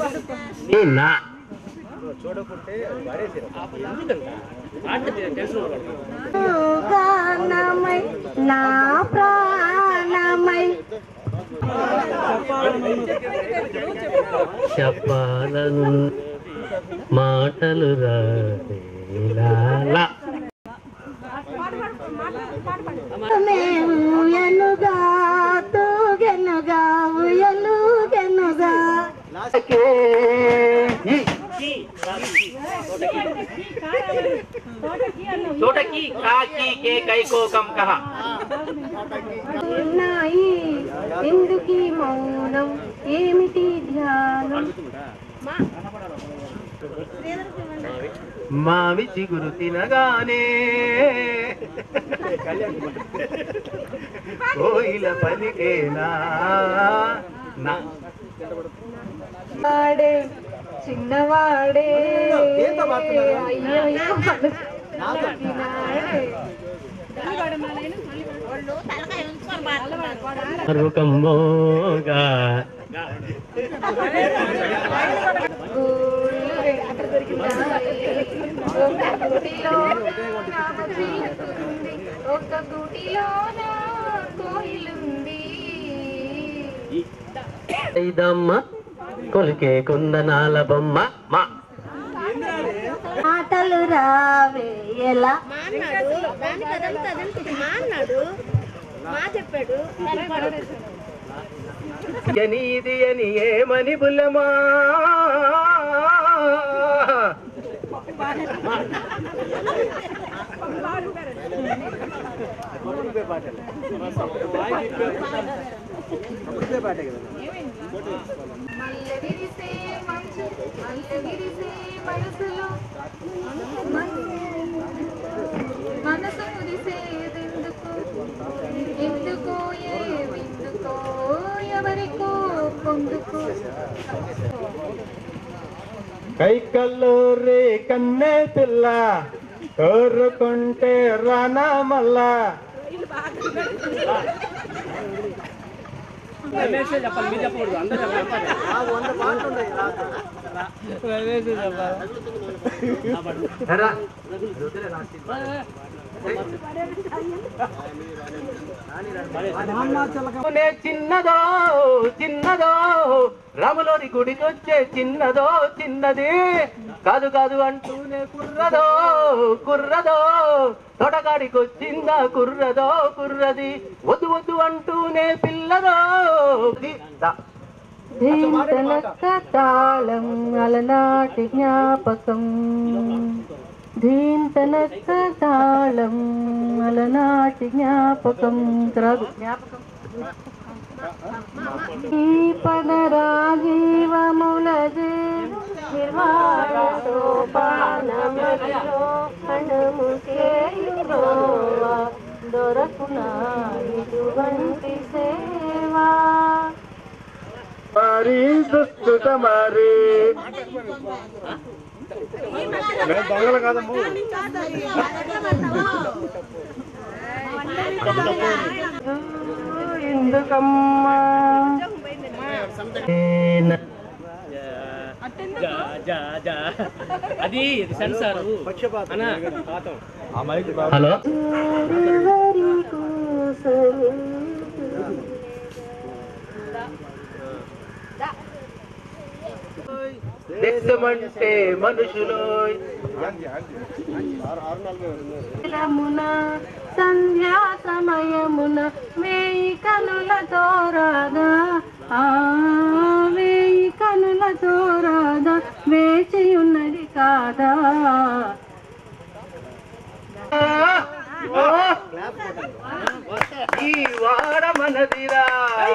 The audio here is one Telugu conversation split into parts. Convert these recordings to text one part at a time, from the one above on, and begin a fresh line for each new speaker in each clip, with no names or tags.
నీ నా
గానమై నా ప్రాణమై
చెప్పాలను మాటలు రాలా
మేముయనుగా తూగెనుగా ఉయలుగెనుగా
తోటకి కాకి కే కైకోకం కహ
ఉన్నాయి ఎందుకీ మౌనం ఏమిటి ధ్యానం
మావి చిగురు తినగానే కోయిల పలికేనా నా
వాడే చిన్నవాడే అయ్యయ్యో, చిన్నవాడే.
రుకమ్మోగా
ఊళ్ళో అక్కడ దొరికిందా? ఒక గుడిలో నామ జీవితుంది. ఒక గుడిలోన కోయిలుంది
ఇదమ్మ కొలికే కుందనాల బొమ్మ మా
మాటలు రావే ఎలా
మా అన్నాడు దానికి అదంతా అదంతా మా అన్నాడు మా చెప్పాడు
నీది అని ఏమని బుల్లమా
మల్లె విరిసే మంచు మల్లె విరిసే మనసులో మనసు మురిసేదెందుకు ఎందుకో ఏ విందుకో ఎవరికో పొందుకో
కైకల్లో రే కన్నే పిల్ల కోరుకుంటే రానా మల్లా నే చిన్నదో చిన్నదో రాములోని గుడికొచ్చే చిన్నదో చిన్నది కాదు కాదు అంటూనే కుర్రదో కుర్రదో తొడగాడికొచ్చిందా కుర్రదో కుర్రది వద్దు వద్దు అంటూనే పిల్లదో ది- ద-
ధీంతనక్క తాళం అలనాటి జ్ఞాపకం ధీంతనక్క తాళం అలనాటి జ్ఞాపకం రాదు జ్ఞాపకం ఈ పదరాజీవముల నిర్వాణ సోపానమదిలో కణము చేయురోవా దొరకునా ఇటువంటి సేవా
మరి దుస్తుత మరి దొంగలు కాదమ్ము
ఎందుకమ్మా
అది ఇది సెన్సార్ అన్నా
హలో
ఎవరి కోసమే
దేశమంటే మనుషులు
రమున సంధ్యా సమయమున వేయి కనులతో రాదా ఆ వేయి కనులతో రాదా వేచి ఉన్నది కాదా
ఈ వాడ మనదిరా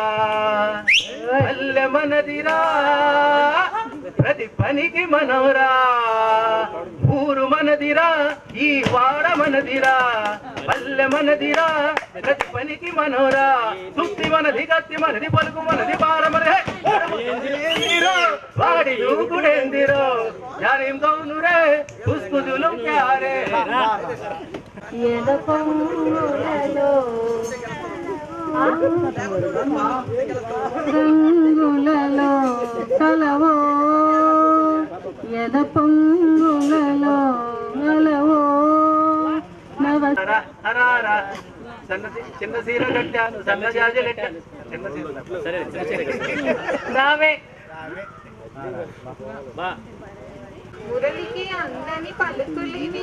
పల్లె మనదిరా ప్రతి పనికి మనవరా ఊరు మనదిరా ఈ వాడ మనదిరా పల్లె మనదిరా ప్రతి పనికి మనవరా సుక్తి మనది గత్తి మనది పలుకు మనది పార మనది ఏందిరో వాడి దూకుడేందిరో జానేం కౌనురే పుష్కుదులు క్యారే
ఎద పొంగులలో రంగులలో కలవో ఎద పొంగులలో గలవో నవ
రా, రా, రా. సన్న సీ- చిన్న సీర కట్టాను సన్న జాజి కట్టాను చిన్న సీర
సరే
రావే
బా
మురళికి అందని పలుకులివి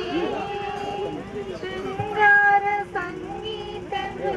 శృంగార సంగీత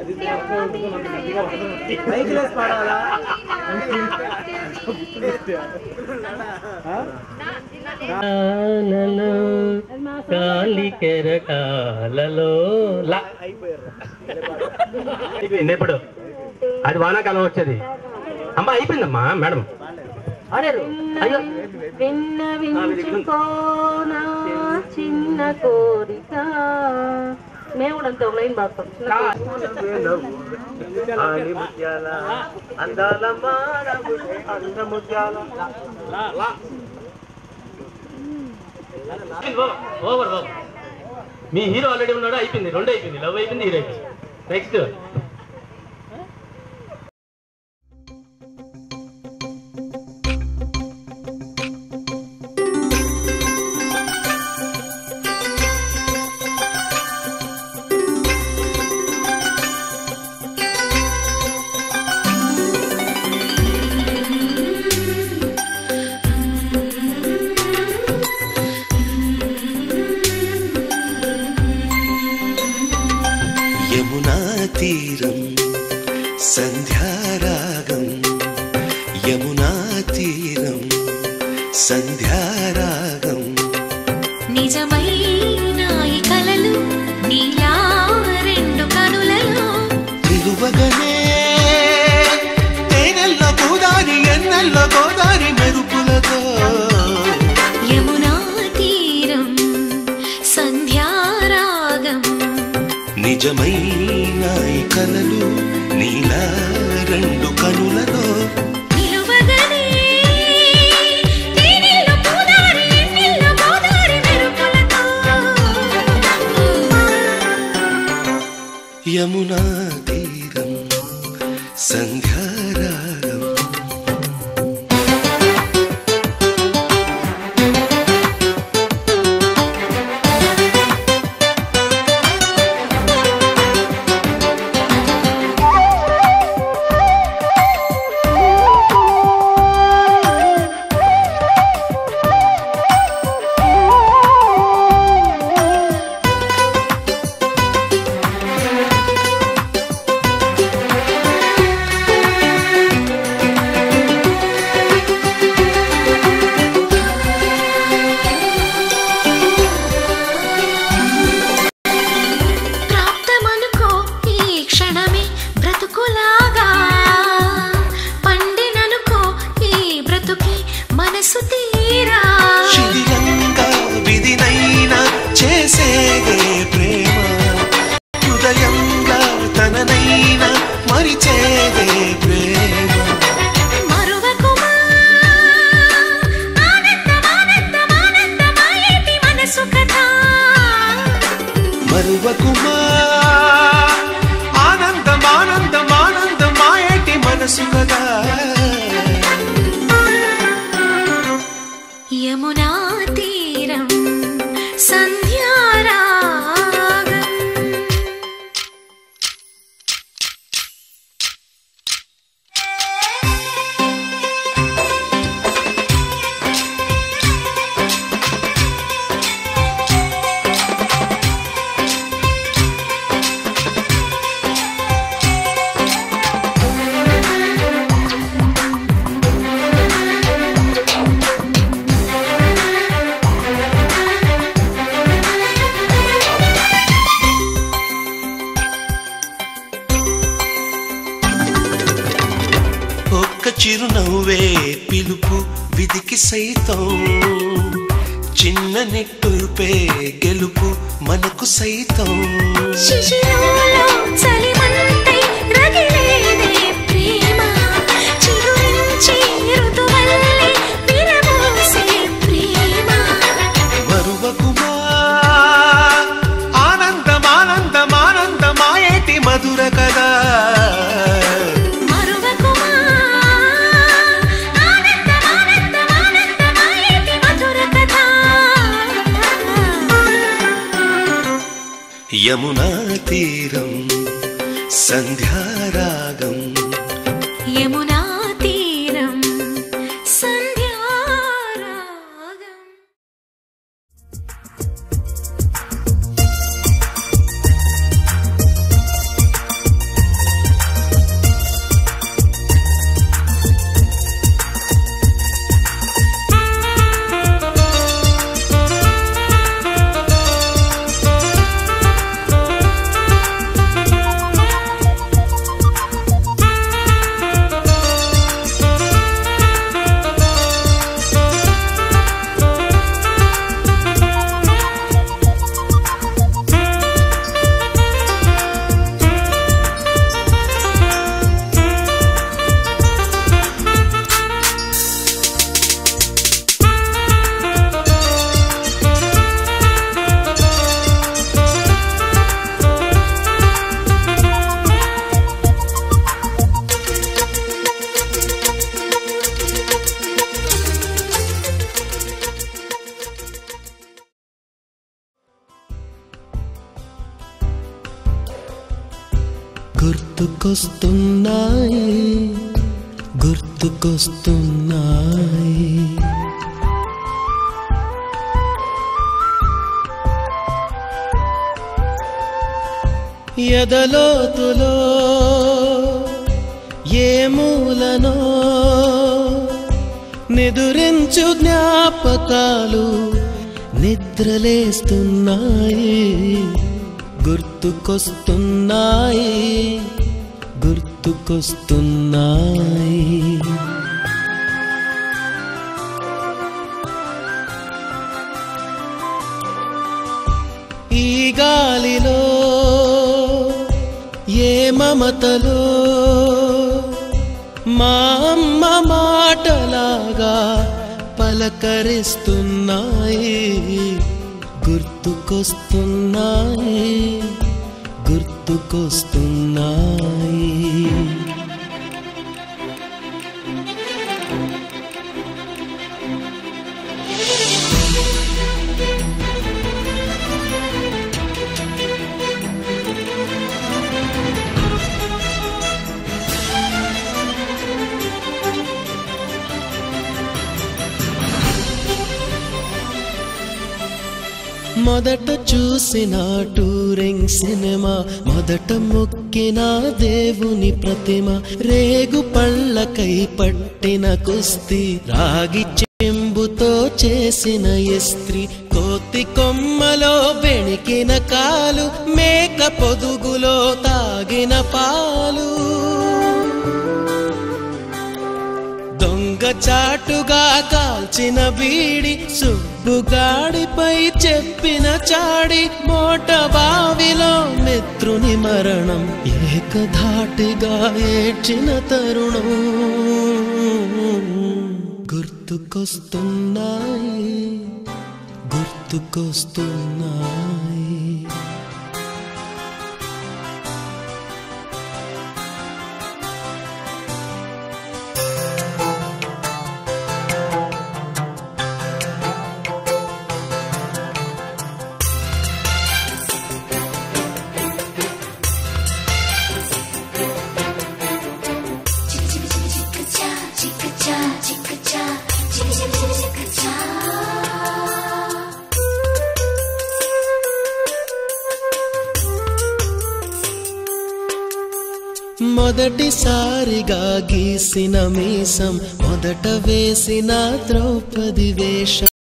కాలలో కాలి కెరటాలలో లా
అయిపోయింది ఎప్పుడు అది వానాకాలం వచ్చేది అమ్మా అయిపోయిందమ్మా మేడం అరే అయ్యో
విన్న వించుకోనా చిన్న కోరిక మేము కూడా అంతే ఒక లైన్ పాడతాం
ఆని ముత్యాల అందాల మానవు అంద ముత్యాల
ఓవర్ ఓవర్ మీ హీరో ఆల్రెడీ ఉన్నాడు అయిపోయింది రెండు అయిపోయింది లవ్ అయిపోయింది హీరో అయిపోయింది నెక్స్ట్
యమునా తీరం సంధ్యారాగం యమునా తీరం సంధ్యారాగం
నిజమైన ఈ కలలు నీలా రెండు కనులలో
నిలువగనే తేనెల్లో గోదారి ఎన్నెల్లో గోదారి మెరుపులతో
యమునా తీరం సంధ్యారాగం
నిజమైన ఈ కలలు నీలా రెండు కనులలో
నిలువగనే తేనెల్లో గోదారి, ఎన్నెల్లో గోదారి మెరుపులతో.
యమునా తీరం సంధ్యారాగం
ప్రాప్తమనుకో ఈ క్షణమే బ్రతుకులాగా పండిననుకో ఈ బ్రతుకి మనసు తీరా
శిథిలంగా విధినైనా చేసేదే ప్రేమ హృదయంగా తననైనా మరిచేదే ప్రేమ
మరువకుమా ఆనందం ఆనందం ఆనందమాయేటి మనసు కథ
మరువకుమా ఆనందం ఆనందం ఆనందం మాయేటి మనసు కదా
యమునా తీరం సంధ్యారాగం
ఒక్క చిరునవ్వే పిలుపు విధికి సైతం చిన్న నిట్టూర్పే గెలుపు మనకు సైతం
శిశిరంలో చలిమంటై రగిలేదే ప్రేమ చిగురించి ఋతువల్లే విరబోసే ప్రేమ
మరువకుమా ఆనందం ఆనందం ఆనందమాయేటి మధుర కదా
మరువకుమా ఆనందం ఆనందం ఆనందమాయేటి మధుర కథ
యమునా తీరం సంధ్యారాగం
యమునా తీరం సంధ్యారాగం
గుర్తుకొస్తున్నాయి గుర్తుకొస్తున్నాయి ఎదలోతులో ఏ మూలనో నిదురించు జ్ఞాపకాలు నిద్రలేస్తున్నాయి గుర్తుకొస్తున్నాయి గుర్తుకొస్తున్నాయి ఈ గాలిలో ఏ మమతలో మా అమ్మ మాటలాగా పలకరిస్తున్నాయి గుర్తుకొస్తున్నాయి గుర్తుకొస్తున్నాయి మొదట చూసిన టూరింగ్ సినిమా మొదట మొక్కిన దేవుని ప్రతిమ రేగు పళ్ళకై పట్టిన కుస్తీ రాగి చెంబుతో చేసిన ఇస్త్రీ కోతి కొమ్మలో బెణికిన కాలు మేక పొదుగులో తాగిన పాలు దొంగ చాటుగా కాల్చిన బీడి సుబ్బుగాడిపై చెప్పిన చాడి మోట బావిలో మిత్రుని మరణం ఏకధాటిగా ఏడ్చిన తరుణం గుర్తుకొస్తున్నాయి గుర్తుకొస్తున్నాయి మొదటిసారిగా గీసిన మీసం మొదట వేసిన ద్రౌపది వేషం